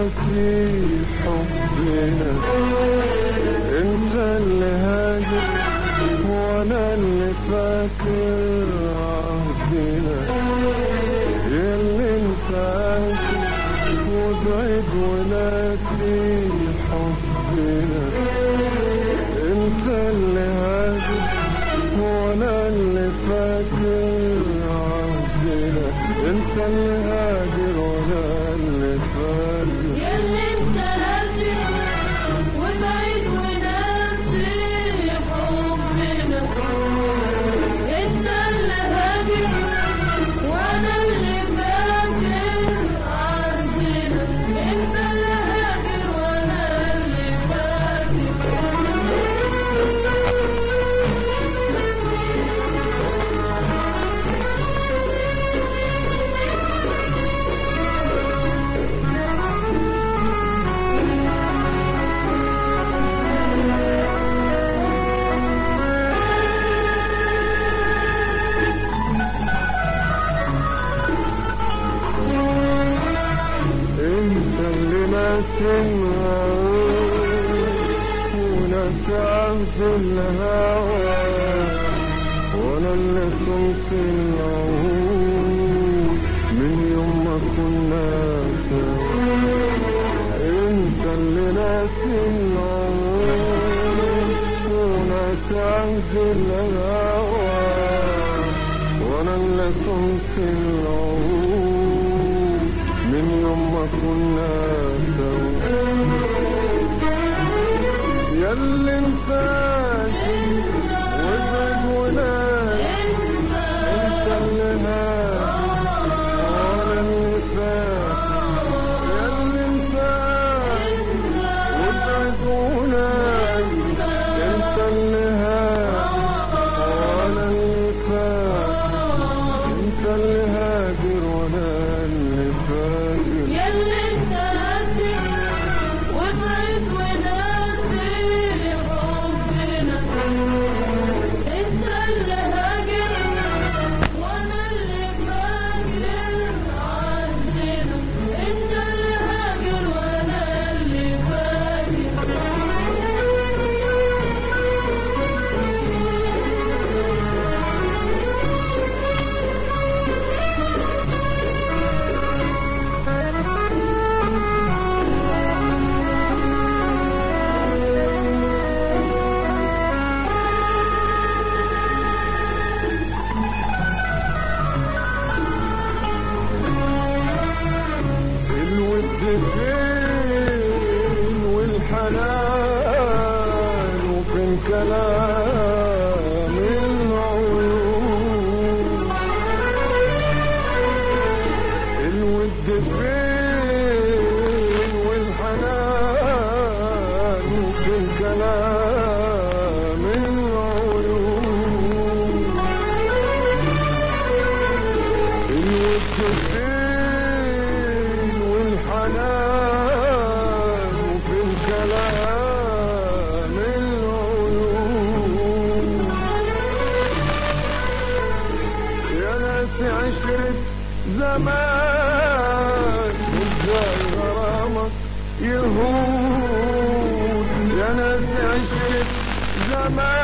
ناسي حبنا انت اللي هاجر وانا اللي فاكر عهدنا يلي انت عاشق وبعيد وناسي حبنا انت اللي هاجر وانا اللي فاكر عهدنا انت اللي هاجر وانا اللي فاكر يلي انت هادي وبعيد وناسي حبنا انت اللي هادي وانا اللي فاكر عهدنا انت اللي هادي وانا اللي انت اللي ناسمها ونسى في الهوى وانا اللي صمت العهود من يوم ما كنا سوا انت اللي ناسي العهود ونسى في الهوى وانا اللي صمت العهود من يوم ما كنا سوا ياللي نفاتي وابعد وناسي انت اللي ناسي وانا اللي فاتي ياللي نفاتي وابعد وناسي انت اللي هادي وانا اللي فاتي انت اللي هاجر وانا اللي فاكر يلي انت هادي وابعد وناسي حبنا انت اللي هاجر وانا اللي فاكر عهدنا انت اللي هاجر وانا اللي الود فين والحنان وفين كلام العيون الود فين والحنان وفين كلام العيون الود فين والحنان وفي الكلام العيون يا ناس عشرة زمان ازاي غرامك يهون يا ناس عشرة زمان